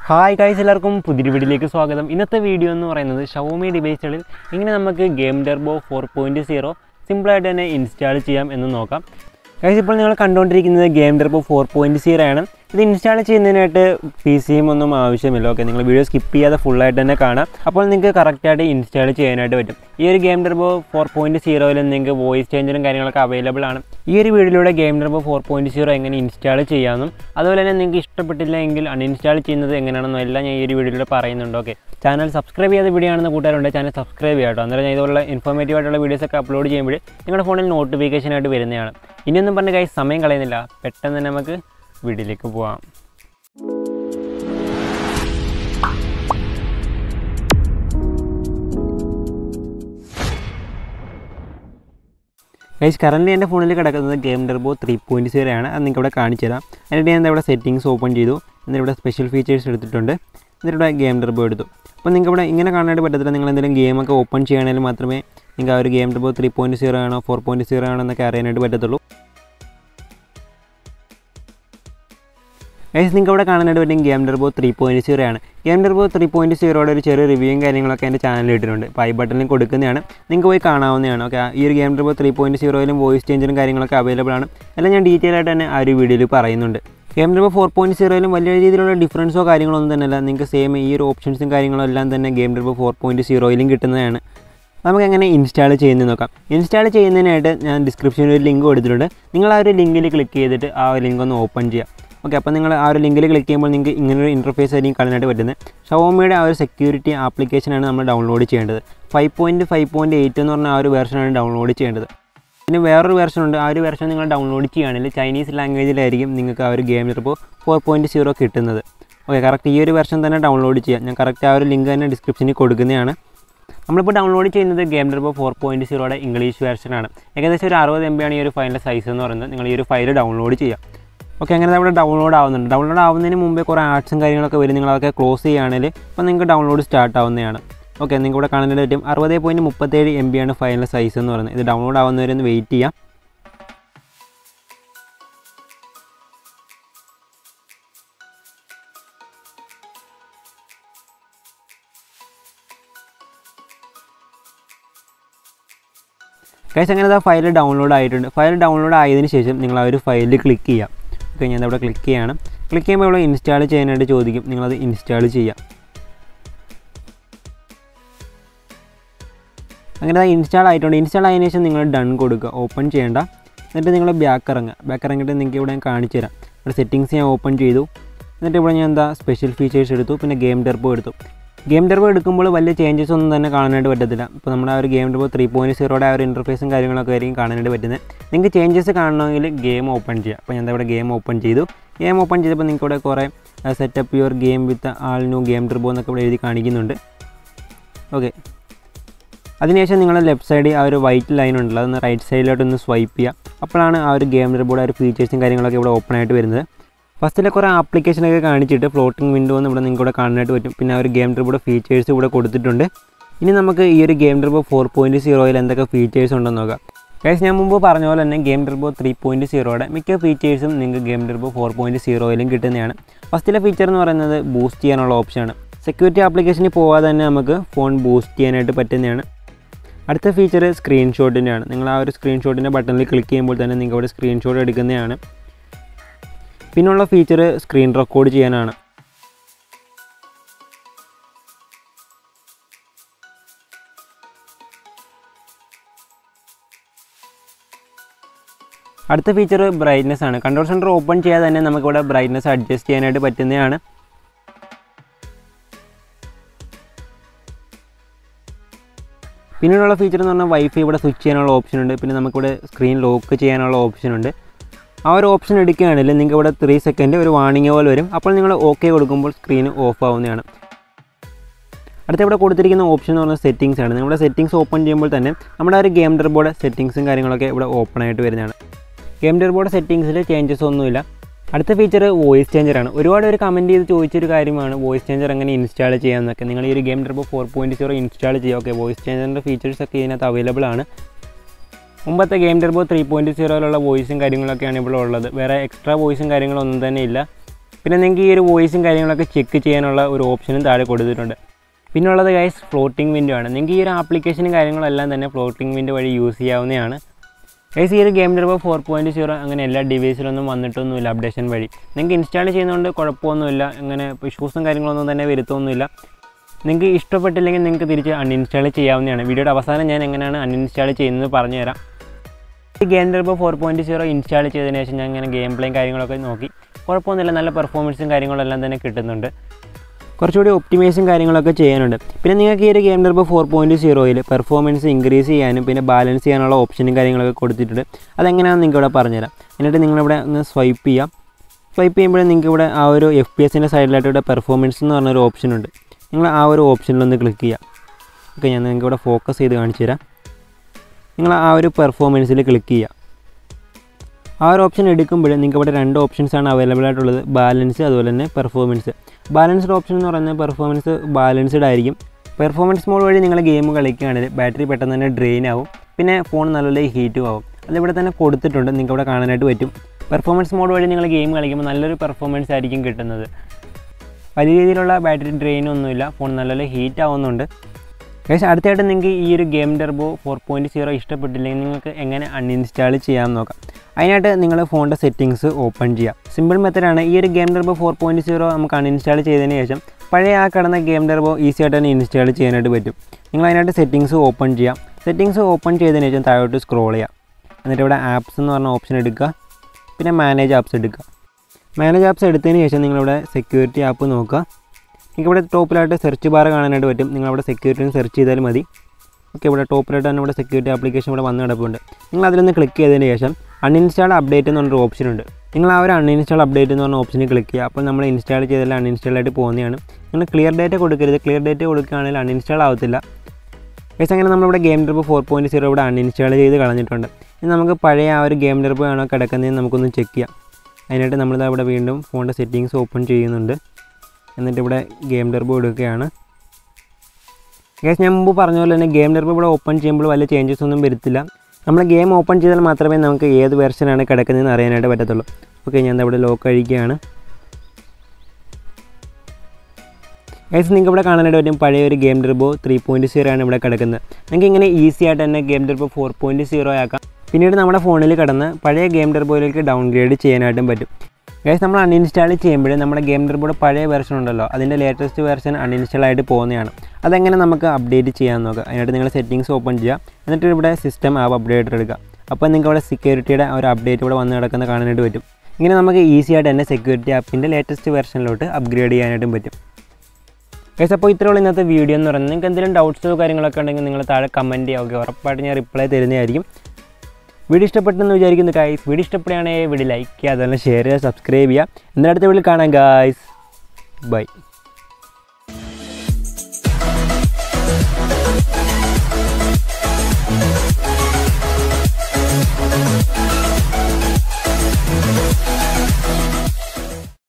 hi guys എല്ലാവർക്കും പുതിയ വീഡിയോയിലേക്ക് സ്വാഗതം ഇന്നത്തെ വീഡിയോ എന്ന് പറയുന്നത് ഷവോമി ഡിവൈസുകളിൽ എങ്ങനെ നമുക്ക് game turbo four point zero സിമ്പിളായിട്ട് തന്നെ ഇൻസ്റ്റാൾ ചെയ്യാം എന്ന് നോക്കാം ഗൈസ് ഇപ്പോൾ നിങ്ങൾ കണ്ടുകൊണ്ടിരിക്കുന്നത് game turbo four point zero ആണ് ഇത് ഇൻസ്റ്റാൾ ചെയ്യുന്നതിനായിട്ട് പി സിയും ഒന്നും ആവശ്യമില്ല ഓക്കെ നിങ്ങൾ വീഡിയോ സ്കിപ്പ് ചെയ്യാതെ ഫുള്ളായിട്ട് തന്നെ കാണാം അപ്പോൾ നിങ്ങൾക്ക് കറക്റ്റായിട്ട് ഇൻസ്റ്റാൾ ചെയ്യാനായിട്ട് പറ്റും ഈ ഒരു ഗെയിം ഡെർബോ ഫോർ പോയിൻറ്റ് സീറോയിൽ നിങ്ങൾക്ക് വോയിസ് ചേഞ്ചറും കാര്യങ്ങളൊക്കെ അവൈലബിൾ ആണ് ഈ ഒരു വീഡിയോയിലൂടെ game turbo four point zero എങ്ങനെ ഇൻസ്റ്റാൾ ചെയ്യാമെന്നും അതുപോലെ തന്നെ നിങ്ങൾക്ക് ഇഷ്ടപ്പെട്ടില്ല എങ്കിൽ അൺഇൻസ്റ്റാൾ ചെയ്യുന്നത് എങ്ങനെയാണെന്നും എല്ലാം ഞാൻ ഈ ഒരു വീഡിയോയിലൂടെ പറയുന്നുണ്ട് ഓക്കെ ചാനൽ സബ്സ്ക്രൈബ് ചെയ്യാത്ത വീഡിയോ ആണെന്ന് കൂട്ടുകാരുണ്ട് ചാനൽ സബ്സ്ക്രൈബ് ചെയ്യാം കേട്ടോ അന്നേരം ഞാൻ ഇതുപോലുള്ള ഇൻഫോർമേറ്റീവ് ആയിട്ടുള്ള വീഡിയോസൊക്കെ അപ്ലോഡ് ചെയ്യുമ്പോൾ നിങ്ങളുടെ ഫോണിൽ നോട്ടിഫിക്കേഷൻ ആയിട്ട് വരുന്നതാണ് ഇനിയൊന്നും പറഞ്ഞ കൈ സമയം കളയുന്നില്ല പെട്ടെന്ന് തന്നെ നമുക്ക് വീഡിയോയിലേക്ക് പോവാം ഗൈസ് കറൻറ്റ് എൻ്റെ ഫോണിൽ കിടക്കുന്നത് game turbo three point zero ആണ് അത് നിങ്ങൾക്ക് ഇവിടെ കാണിച്ചു തരാം എന്നിട്ട് ഞാൻ ഇവിടെ സെറ്റിങ്സ് ഓപ്പൺ ചെയ്തു എന്നിട്ട് ഇവിടെ സ്പെഷ്യൽ ഫീച്ചേഴ്സ് എടുത്തിട്ടുണ്ട് എന്നിട്ട് ഇവിടെ ഗെയിം ഡെർബോ എടുത്തു അപ്പോൾ നിങ്ങൾക്ക് ഇവിടെ ഇങ്ങനെ കാണാനായിട്ട് പറ്റത്തില്ല നിങ്ങൾ എന്തെങ്കിലും ഗെയിമൊക്കെ ഓപ്പൺ ചെയ്യണമെങ്കിൽ മാത്രമേ നിങ്ങൾക്ക് ആ ഒരു game turbo three point zero ആണോ ഫോർ പോയിൻറ്റ് സീറോ ആണോ എന്നൊക്കെ അറിയാനായിട്ട് പറ്റത്തുള്ളൂ ഗൈസ് നിങ്ങൾക്ക് ഇവിടെ കാണാനായിട്ട് പറ്റും game turbo three point zero ആണ് ഗെയിം ഡെർബോ ത്രീ പോയിൻറ്റ് സീറോയുടെ ഒരു ചെറിയ റിവ്യൂയും കാര്യങ്ങളൊക്കെ എൻ്റെ ചാനലിൽ ഇട്ടിട്ടുണ്ട് അപ്പോൾ ഐ ബട്ടണിൽ കൊടുക്കുന്നതാണ് നിങ്ങൾക്ക് പോയി കാണാവുന്നതാണ് ഓക്കെ ഈ ഒരു ഗെയിം ഡെർബോ ത്രീ പോയിൻറ്റ് സീറോയിലും വോയിസ് ചേഞ്ചറും കാര്യങ്ങളൊക്കെ അവൈലബിൾ ആണ് എല്ലാം ഞാൻ ഡീറ്റെയിൽ ആയിട്ട് തന്നെ ആ ഒരു വീഡിയോയിൽ പറയുന്നുണ്ട് ഗെയിം ഡെർബോ ഫോർ പോയിൻറ്റ് സീറോയിലും വലിയ രീതിയിലുള്ള ഡിഫറൻസോ കാര്യങ്ങളോ ഒന്നും തന്നെയല്ല നിങ്ങൾക്ക് സെയിം ഈ ഒരു ഓപ്ഷൻസും കാര്യങ്ങളും എല്ലാം തന്നെ ഗെയിം ഡെർബോ ഫോർ പോയിൻറ്റ് സീറോയിലും കിട്ടുന്നതാണ് നമുക്ക് എങ്ങനെ ഇൻസ്റ്റാൾ ചെയ്യുന്നത് നോക്കാം ഇൻസ്റ്റാൾ ചെയ്യുന്നതിനായിട്ട് ഞാൻ ഡിസ്ക്രിപ്ഷനിൽ ഒരു ലിങ്ക് കൊടുത്തിട്ടുണ്ട് നിങ്ങൾ ആ ഒരു ലിങ്കിൽ ക്ലിക്ക് ചെയ്തിട്ട് ആ ഒരു ലിങ്ക് ഒന്ന് ഓപ്പൺ ചെയ്യാം ഓക്കെ അപ്പോൾ നിങ്ങൾ ആ ഒരു ലിങ്കിൽ ക്ലിക്ക് ചെയ്യുമ്പോൾ നിങ്ങൾക്ക് ഇങ്ങനൊരു ഇൻ്റർഫേസ് ആയിരിക്കും കാണാനായിട്ട് പറ്റുന്നത് ഷവോമിയുടെ ആ ഒരു സെക്യൂരിറ്റി ആപ്ലിക്കേഷനാണ് നമ്മൾ ഡൗൺലോഡ് ചെയ്യേണ്ടത് five point five point eight എന്ന് പറഞ്ഞ ആ ഒരു വെർഷനാണ് ഡൗൺലോഡ് ചെയ്യേണ്ടത് പിന്നെ വേറൊരു വെർഷൻ ഉണ്ട് ആ ഒരു വെർഷൻ നിങ്ങൾ ഡൗൺലോഡ് ചെയ്യുകയാണെങ്കിൽ ചൈനീസ് ലാംഗ്വേജിലായിരിക്കും നിങ്ങൾക്ക് ആ ഒരു ഗെയിം ഇപ്പോൾ ഫോർ പോയിൻറ്റ് സീറോ കിട്ടുന്നത് ഓക്കെ കറക്റ്റ് ഈ ഒരു വെർഷൻ തന്നെ ഡൗൺലോഡ് ചെയ്യാം ഞാൻ കറക്റ്റ് ആ ഒരു ലിങ്ക് തന്നെ ഡിസ്ക്രിപ്ഷനിൽ കൊടുക്കുന്നതാണ് നമ്മളിപ്പോൾ ഡൗൺലോഡ് ചെയ്യുന്നത് ഗെയിം ഡെർബോ ഫോർ പോയിൻറ്റ് സീറോയുടെ ഇംഗ്ലീഷ് വെർഷനാണ് ഏകദേശം ഒരു അറുപത് എം ബി ആണ് ഈ ഒരു ഫയലിൻ്റെ സൈസ് എന്ന് പറയുന്നത് നിങ്ങൾ ഈ ഒരു ഫയൽ ഡൗൺലോഡ് ചെയ്യാം ഓക്കെ അങ്ങനെ അവിടെ ഡൗൺലോഡ് ആവുന്നുണ്ട് ഡൗൺലോഡ് ആവുന്നതിന് മുമ്പേ കുറേ ആർട്സും കാര്യങ്ങളൊക്കെ വരും നിങ്ങൾ അതൊക്കെ ക്ലോസ് ചെയ്യുകയാണെങ്കിൽ അപ്പോൾ നിങ്ങൾക്ക് ഡൗൺലോഡ് സ്റ്റാർട്ട് ആവുന്നതാണ് ഓക്കെ നിങ്ങൾക്ക് ഇവിടെ കാണാനായിട്ട് പറ്റും അറുപത് പോയിൻറ്റ് മുപ്പത്തേഴ് എം ബി ആണ് ഫയലിൻ്റെ സൈസ് എന്ന് പറയുന്നത് ഇത് ഡൗൺലോഡ് ആവുന്നവരെ ഒന്ന് വെയിറ്റ് ചെയ്യാം കൈസ് അങ്ങനെ ആ ഫയൽ ഡൗൺലോഡ് ആയിട്ടുണ്ട് ഫയൽ ഡൗൺലോഡ് ആയതിനു ശേഷം നിങ്ങൾ ആ ഒരു ഫയലിൽ ക്ലിക്ക് ചെയ്യാം ഓക്കെ ഞാൻ അവിടെ ക്ലിക്ക് ചെയ്യാണ് ക്ലിക്ക് ചെയ്യുമ്പോൾ ഇവിടെ ഇൻസ്റ്റാൾ ചെയ്യാനായിട്ട് ചോദിക്കും നിങ്ങളത് ഇൻസ്റ്റാൾ ചെയ്യാം അങ്ങനെ അത് ഇൻസ്റ്റാൾ ആയിട്ടുണ്ട് ഇൻസ്റ്റാൾ ആയതിനു ശേഷം നിങ്ങൾ ഡൺ കൊടുക്കുക ഓപ്പൺ ചെയ്യേണ്ട എന്നിട്ട് നിങ്ങൾ ബാക്ക് ഇറങ്ങുക ബാക്ക് ഇറങ്ങിയിട്ട് നിങ്ങൾക്ക് ഇവിടെ ഞാൻ കാണിച്ചു തരാം ഇവിടെ സെറ്റിങ്സ് ഞാൻ ഓപ്പൺ ചെയ്തു എന്നിട്ട് ഇവിടെ ഞാൻ എന്താ സ്പെഷ്യൽ ഫീച്ചേഴ്സ് എടുത്തു പിന്നെ ഗെയിം ഡെർബോ എടുത്തു ഗെയിം ഡെർബോ എടുക്കുമ്പോൾ വലിയ ചേഞ്ചസ് ഒന്നും തന്നെ കാണാനായിട്ട് പറ്റത്തില്ല ഇപ്പോൾ നമ്മുടെ ആ ഒരു ഗെയിം ഡെർബോ ത്രീ പോയിൻറ്റ് സീറോയുടെ ആ ഒരു ഇൻ്റർഫേസും കാര്യങ്ങളൊക്കെ ആയിരിക്കും കാണാനായിട്ട് പറ്റുന്നത് നിങ്ങൾക്ക് ചേഞ്ചസ് കാണണമെങ്കിൽ ഗെയിം ഓപ്പൺ ചെയ്യാം അപ്പോൾ ഞാൻ ഇവിടെ ഗെയിം ഓപ്പൺ ചെയ്തു ഗെയിം ഓപ്പൺ ചെയ്തപ്പോൾ നിങ്ങൾക്ക് ഇവിടെ കുറേ setup your game with all new game turbo എന്നൊക്കെ ഇവിടെ എഴുതി കാണിക്കുന്നുണ്ട് ഓക്കെ അതിനുശേഷം നിങ്ങൾ ലെഫ്റ്റ് സൈഡിൽ ആ ഒരു വൈറ്റ് ലൈൻ ഉണ്ടല്ലോ അതൊന്ന് റൈറ്റ് സൈഡിലോട്ടൊന്ന് സ്വൈപ്പ് ചെയ്യുക അപ്പോഴാണ് ആ ഒരു ഗെയിം ഡെർബോയുടെ ആ ഒരു ഫീച്ചേഴ്സും കാര്യങ്ങളൊക്കെ ഇവിടെ ഓപ്പൺ ആയിട്ട് വരുന്നത് ഫസ്റ്റിലെ കുറേ ആപ്ലിക്കേഷനൊക്കെ കാണിച്ചിട്ട് ഫ്ലോട്ടിംഗ് വിൻഡോ എന്ന് ഇവിടെ നിങ്ങൾക്ക് ഇവിടെ കാണാനായിട്ട് പറ്റും പിന്നെ ആ ഒരു ഗെയിം ഡെർബോയുടെ ഫീച്ചേഴ്സ് ഇവിടെ കൊടുത്തിട്ടുണ്ട് ഇനി നമുക്ക് ഈ ഒരു ഗെയിം ഡെർബോ ഫോർ പോയിൻറ്റ് സീറോയിൽ എന്തൊക്കെ ഫീച്ചേഴ്സ് ഉണ്ടെന്ന് നോക്കാം ഗൈസ് ഞാൻ മുമ്പ് പറഞ്ഞ പോലെ തന്നെ ഗെയിം ഡെർബോ ത്രീ പോയിൻറ്റ് സീറോയുടെ മിക്ക ഫീച്ചേഴ്സും നിങ്ങൾക്ക് ഗെയിം ഡെർബോ ഫോർ പോയിൻറ്റ് സീറോയിലും കിട്ടുന്നതാണ് ഫസ്റ്റിലെ ഫീച്ചർ എന്ന് പറയുന്നത് ബൂസ്റ്റ് ചെയ്യാനുള്ള ഓപ്ഷനാണ് സെക്യൂരിറ്റി ആപ്ലിക്കേഷനിൽ പോകാതെ തന്നെ നമുക്ക് ഫോൺ ബൂസ്റ്റ് ചെയ്യാനായിട്ട് പറ്റുന്നതാണ് അടുത്ത ഫീച്ചർ സ്ക്രീൻഷോട്ടിൻ്റെയാണ് നിങ്ങൾ ആ ഒരു സ്ക്രീൻഷോട്ടിൻ്റെ ബട്ടണിൽ ക്ലിക്ക് ചെയ്യുമ്പോൾ തന്നെ നിങ്ങൾക്ക് അവിടെ സ്ക്രീൻഷോട്ട് എടുക്കുന്നതാണ് പിന്നുള്ള ഫീച്ചർ സ്ക്രീൻ റെക്കോർഡ് ചെയ്യാനാണ് അടുത്ത ഫീച്ചർ ബ്രൈറ്റ്നസ് ആണ് കൺട്രോൾ സെൻറ്റർ ഓപ്പൺ ചെയ്യാതെ തന്നെ നമുക്കിവിടെ ബ്രൈറ്റ്നസ് അഡ്ജസ്റ്റ് ചെയ്യാനായിട്ട് പറ്റുന്നതാണ് പിന്നീടുള്ള ഫീച്ചർ എന്ന് പറഞ്ഞാൽ വൈഫൈ ഇവിടെ സ്വിച്ച് ചെയ്യാനുള്ള ഓപ്ഷൻ ഉണ്ട് പിന്നെ നമുക്കിവിടെ സ്ക്രീൻ ലോക്ക് ചെയ്യാനുള്ള ഓപ്ഷൻ ഉണ്ട് ആ ഒരു ഓപ്ഷൻ എടുക്കുകയാണെങ്കിൽ നിങ്ങൾക്ക് ഇവിടെ ത്രീ സെക്കൻഡ് ഒരു വാണിംഗ് പോലെ വരും അപ്പോൾ നിങ്ങൾ ഓക്കെ കൊടുക്കുമ്പോൾ സ്ക്രീൻ ഓഫ് ആവുന്നതാണ് അടുത്ത ഇവിടെ കൊടുത്തിരിക്കുന്ന ഓപ്ഷൻ എന്ന് പറഞ്ഞാൽ സെറ്റിങ്സ് ആണ് നിങ്ങളുടെ സെറ്റിങ്സ് ഓപ്പൺ ചെയ്യുമ്പോൾ തന്നെ നമ്മുടെ ഒരു ഗെയിം ഡെർബോർഡ് സെറ്റിങ്സും കാര്യങ്ങളൊക്കെ ഇവിടെ ഓപ്പൺ ആയിട്ട് വരുന്നതാണ് ഗെയിം ഡെർബോർഡ് സെറ്റിങ്സിൽ ചേഞ്ചസ് ഒന്നുമില്ല അടുത്ത ഫീച്ചർ വോയിസ് ചേഞ്ചറാണ് ഒരുപാട് പേര് കമൻറ്റ് ചെയ്ത് ചോദിച്ചൊരു കാര്യമാണ് വോയിസ് ചേഞ്ചർ എങ്ങനെ ഇൻസ്റ്റാൾ ചെയ്യാമെന്നൊക്കെ നിങ്ങൾ ഈ ഒരു game turbo four point zero install ചെയ്യുക ഓക്കെ വോയിസ് ചേഞ്ചറിൻ്റെ ഫീച്ചേഴ്സ് ഒക്കെ ഇതിനകത്ത് അവൈലബിൾ ആണ് മുമ്പത്തെ ഗെയിം ഡെർബോ ത്രീ പോയിൻറ്റ് സീറോയിലുള്ള വോയിസും കാര്യങ്ങളൊക്കെയാണ് ഇപ്പോൾ ഉള്ളത് വേറെ എക്സ്ട്രാ വോയിസും കാര്യങ്ങളൊന്നും തന്നെ ഇല്ല പിന്നെ നിങ്ങൾക്ക് ഈ ഒരു വോയിസും കാര്യങ്ങളൊക്കെ ചെക്ക് ചെയ്യാനുള്ള ഒരു ഓപ്ഷനും താഴെ കൊടുത്തിട്ടുണ്ട് പിന്നെ ഉള്ളത് ഗൈസ് ഫ്ലോട്ടിംഗ് വിൻഡോ ആണ് നിങ്ങൾക്ക് ഈ ഒരു ആപ്ലിക്കേഷനും കാര്യങ്ങളെല്ലാം തന്നെ ഫ്ലോട്ടിംഗ് വിൻഡോ വഴി യൂസ് ചെയ്യാവുന്നതാണ് ഗൈസ് ഈ ഒരു game turbo four point zero അങ്ങനെ എല്ലാ ഡിവൈസിലൊന്നും വന്നിട്ടൊന്നുമില്ല അപ്ഡേഷൻ വഴി നിങ്ങൾക്ക് ഇൻസ്റ്റാൾ ചെയ്യുന്നതുകൊണ്ട് കുഴപ്പമൊന്നുമില്ല അങ്ങനെ ഇഷ്യൂസും കാര്യങ്ങളൊന്നും തന്നെ വരുത്തൊന്നുമില്ല നിങ്ങൾക്ക് ഇഷ്ടപ്പെട്ടില്ലെങ്കിൽ നിങ്ങൾക്ക് തിരിച്ച് അൺഇൻസ്റ്റാൾ ചെയ്യാവുന്നതാണ് വീഡിയോയുടെ അവസാനം ഞാൻ എങ്ങനെയാണ് അൺഇൻസ്റ്റാൾ ചെയ്യുന്നത് പറഞ്ഞുതരാം ഈ game turbo four point zero install ചെയ്തതിന് ശേഷം ഞാൻ ഇങ്ങനെ ഗെയിം പ്ലേയും കാര്യങ്ങളൊക്കെ നോക്കി കുഴപ്പമൊന്നുമില്ല നല്ല പെർഫോമൻസും കാര്യങ്ങളെല്ലാം തന്നെ കിട്ടുന്നുണ്ട് കുറച്ചുകൂടി ഒപ്റ്റിമൈസും കാര്യങ്ങളൊക്കെ ചെയ്യാനുണ്ട് പിന്നെ നിങ്ങൾക്ക് ഈ ഒരു ഗെയിം ഡെർബോ ഫോർ പോയിൻറ്റ് സീറോയിൽ പെർഫോമൻസ് ഇൻക്രീസ് ചെയ്യാനും പിന്നെ ബാലൻസ് ചെയ്യാനുള്ള ഓപ്ഷനും കാര്യങ്ങളൊക്കെ കൊടുത്തിട്ടുണ്ട് അതെങ്ങനെയാണെന്ന് നിങ്ങൾക്ക് ഇവിടെ പറഞ്ഞുതരാം എന്നിട്ട് നിങ്ങളിവിടെ ഒന്ന് സ്വൈപ്പ് ചെയ്യാം സ്വൈപ്പ് ചെയ്യുമ്പോൾ നിങ്ങൾക്ക് ഇവിടെ ആ ഒരു എഫ് പി എസിൻ്റെ സൈഡിലായിട്ട് ഇവിടെ പെർഫോമൻസ് എന്ന് പറഞ്ഞൊരു ഓപ്ഷൻ ഉണ്ട് നിങ്ങൾ ആ ഒരു ഓപ്ഷനിലൊന്ന് ക്ലിക്ക് ചെയ്യാം ഓക്കെ ഞാൻ നിങ്ങൾക്ക് ഇവിടെ ഫോക്കസ് ചെയ്ത് കാണിച്ചു തരാം നിങ്ങൾ ആ ഒരു പെർഫോമൻസിൽ ക്ലിക്ക് ചെയ്യുക ആ ഒരു ഓപ്ഷൻ എടുക്കുമ്പോൾ നിങ്ങൾക്ക് ഇവിടെ രണ്ട് ഓപ്ഷൻസ് ആണ് അവൈലബിൾ ആയിട്ടുള്ളത് ബാലൻസ് അതുപോലെ തന്നെ പെർഫോമൻസ് ബാലൻസ്ഡ് ഓപ്ഷൻ എന്ന് പറയുന്നത് പെർഫോമൻസ് ബാലൻസ്ഡ് ആയിരിക്കും പെർഫോമൻസ് മോഡ് വഴി നിങ്ങൾ ഗെയിം കളിക്കുകയാണെങ്കിൽ ബാറ്ററി പെട്ടെന്ന് തന്നെ ഡ്രെയിൻ ആവും പിന്നെ ഫോൺ നല്ലപോലെ ഹീറ്റും ആവും അതിവിടെ തന്നെ കൊടുത്തിട്ടുണ്ട് നിങ്ങൾക്ക് ഇവിടെ കാണാനായിട്ട് പറ്റും പെർഫോമൻസ് മോഡ് വഴി നിങ്ങൾ ഗെയിം കളിക്കുമ്പോൾ നല്ലൊരു പെർഫോമൻസ് ആയിരിക്കും കിട്ടുന്നത് വലിയ രീതിയിലുള്ള ബാറ്ററി ഡ്രെയിൻ ഒന്നുമില്ല ഫോൺ നല്ലപോലെ ഹീറ്റ് ആവുന്നുണ്ട് പക്ഷേ അടുത്തായിട്ട് നിങ്ങൾക്ക് ഈ ഒരു game turbo four point zero ഇഷ്ടപ്പെട്ടില്ലെങ്കിൽ നിങ്ങൾക്ക് എങ്ങനെ അൺഇൻസ്റ്റാൾ ചെയ്യാമെന്ന് നോക്കാം അതിനായിട്ട് നിങ്ങൾ ഫോണിൻ്റെ സെറ്റിങ്സ് ഓപ്പൺ ചെയ്യാം സിമ്പിൾ മെത്തഡാണ് ഈ ഒരു game turbo four point zero നമുക്ക് അൺഇൻസ്റ്റാൾ ചെയ്തതിന് ശേഷം പഴയ ആ കിടന്ന ഗെയിം ഡെർബോ ഈസി ആയിട്ട് തന്നെ ഇൻസ്റ്റാൾ ചെയ്യാനായിട്ട് പറ്റും നിങ്ങൾ അതിനായിട്ട് സെറ്റിങ്സ് ഓപ്പൺ ചെയ്യാം സെറ്റിങ്സ് ഓപ്പൺ ചെയ്തതിന് ശേഷം താഴോട്ട് സ്ക്രോൾ ചെയ്യാം എന്നിട്ട് ഇവിടെ ആപ്സ് എന്ന് പറഞ്ഞ ഓപ്ഷൻ എടുക്കുക പിന്നെ മാനേജ് ആപ്സ് എടുക്കുക മാനേജ് ആപ്സ് എടുത്തതിന് ശേഷം നിങ്ങളിവിടെ സെക്യൂരിറ്റി ആപ്പ് നോക്കുക നിങ്ങൾക്ക് ഇവിടെ ടോപ്പിലായിട്ട് സെർച്ച് ബാർ കാണാനായിട്ട് പറ്റും നിങ്ങളവിടെ സെക്യൂരിറ്റി സെർച്ച് ചെയ്താൽ മതി ഓക്കെ ഇവിടെ ടോപ്പിലായിട്ട് തന്നെ ഇവിടെ സെക്യൂരിറ്റി ആപ്ലിക്കേഷൻ ഇവിടെ വന്ന് കിടപ്പുണ്ട് നിങ്ങൾ അതിലൊന്ന് ക്ലിക്ക് ചെയ്തതിന് ശേഷം അൺഇൻസ്റ്റാൾ അപ്ഡേറ്റ് എന്ന് പറഞ്ഞൊരു ഓപ്ഷൻ ഉണ്ട് നിങ്ങൾ ആ ഒരു അൺഇൻസ്റ്റാൾ അപ്ഡേറ്റ് എന്ന് പറഞ്ഞ ഓപ്ഷനിൽ ക്ലിക്ക് ചെയ്യുക അപ്പോൾ നമ്മൾ ഇൻസ്റ്റാൾ ചെയ്താൽ അൺഇൻസ്റ്റാൾ ആയിട്ട് പോകുന്നതാണ് നിങ്ങൾ ക്ലിയർ ഡേറ്റ് കൊടുക്കരുത് ക്ലിയർ ഡേറ്റ് കൊടുക്കുകയാണെങ്കിൽ അൺഇൻസ്റ്റാൾ ആവത്തില്ല പക്ഷേ അങ്ങനെ നമ്മളിവിടെ game turbo four point zero ഇവിടെ അൺഇൻസ്റ്റാൾ ചെയ്ത് കളഞ്ഞിട്ടുണ്ട് ഇനി നമുക്ക് പഴയ ആ ഒരു ഗെയിം ഡെർബ് ആണോ കിടക്കുന്നതെന്ന് നമുക്കൊന്ന് ചെക്ക് ചെയ്യാം അതിനായിട്ട് നമ്മളിത് അവിടെ വീണ്ടും ഫോണിൻ്റെ സെറ്റിങ്സ് ഓപ്പൺ ചെയ്യുന്നുണ്ട് എന്നിട്ട് ഇവിടെ ഗെയിം ഡെർബ് എടുക്കുകയാണ് ഗേസ് ഞാൻ മുമ്പ് പറഞ്ഞ പോലെ തന്നെ ഗെയിം ഡെർബ് ഇവിടെ ഓപ്പൺ ചെയ്യുമ്പോൾ വലിയ ചേഞ്ചസ് ഒന്നും വരുത്തില്ല നമ്മൾ ഗെയിം ഓപ്പൺ ചെയ്താൽ മാത്രമേ നമുക്ക് ഏത് വെർഷനാണ് കിടക്കുന്നതെന്ന് അറിയാനായിട്ട് പറ്റത്തുള്ളൂ ഓക്കെ ഞാൻ ഇവിടെ ലോക്ക് അഴിക്കുകയാണ് ഗൈസ് നിങ്ങൾക്ക് ഇവിടെ കാണാനായിട്ട് പറ്റും പഴയ ഒരു game turbo three point zero ആണ് ഇവിടെ കിടക്കുന്നത് നിങ്ങൾക്ക് ഇങ്ങനെ ഈസി ആയിട്ട് തന്നെ game turbo four point zero ആക്കാം പിന്നീട് നമ്മുടെ ഫോണിൽ കിടന്ന് പഴയ ഗെയിം ഡെർബോയിലേക്ക് ഡൗൺഗ്രേഡ് ചെയ്യാനായിട്ടും പറ്റും ഗൈസ് നമ്മൾ അൺഇൻസ്റ്റാൾ ചെയ്യുമ്പോൾ നമ്മുടെ ഗെയിം ഡെർബോയുടെ പഴയ വെർഷൻ ഉണ്ടല്ലോ അതിൻ്റെ ലേറ്റസ്റ്റ് വെർഷൻ അൺഇൻസ്റ്റാൾ ആയിട്ട് പോകുന്നതാണ് അതെങ്ങനെ നമുക്ക് അപ്ഡേറ്റ് ചെയ്യാൻ നോക്കാം അതിനായിട്ട് നിങ്ങൾ സെറ്റിങ്സ് ഓപ്പൺ ചെയ്യുക എന്നിട്ട് ഇവിടെ സിസ്റ്റം ആപ്പ് അപ്ഡേറ്റ് എടുക്കുക അപ്പോൾ നിങ്ങൾക്ക് ഇവിടെ സെക്യൂരിറ്റിയുടെ ഒരു അപ്ഡേറ്റ് ഇവിടെ വന്ന് കിടക്കുന്ന കാണാനായിട്ട് പറ്റും ഇങ്ങനെ നമുക്ക് ഈസി ആയിട്ട് തന്നെ സെക്യൂരിറ്റി ആപ്പിൻ്റെ ലേറ്റസ്റ്റ് വെർഷനിലോട്ട് അപ്ഗ്രേഡ് ചെയ്യാനായിട്ടും പറ്റും ഗൈസ് അപ്പോൾ ഇത്രയുള്ള ഇന്നത്തെ വീഡിയോ എന്ന് പറയുന്നത് നിങ്ങൾക്ക് എന്തെങ്കിലും ഡൗട്ട്സോ കാര്യങ്ങളൊക്കെ ഉണ്ടെങ്കിൽ നിങ്ങൾ താഴെ കമൻറ്റ് ചെയ്യുക ഉറപ്പായിട്ട് ഞാൻ റിപ്ലൈ തരുന്നതായിരിക്കും വീഡിയോ ഇഷ്ടപ്പെട്ടെന്ന് വിചാരിക്കുന്നു ഗായ്സ് വീഡിയോ ഇഷ്ടപ്പെടുകയാണെങ്കിൽ വീഡിയോ ലൈക്ക് ചെയ്യുക അതുപോലെ ഷെയർ ചെയ്യുക സബ്സ്ക്രൈബ് ചെയ്യുക എന്നിട്ട് അടുത്ത വീഡിയോയിൽ കാണാം ഗായ്സ് ബൈ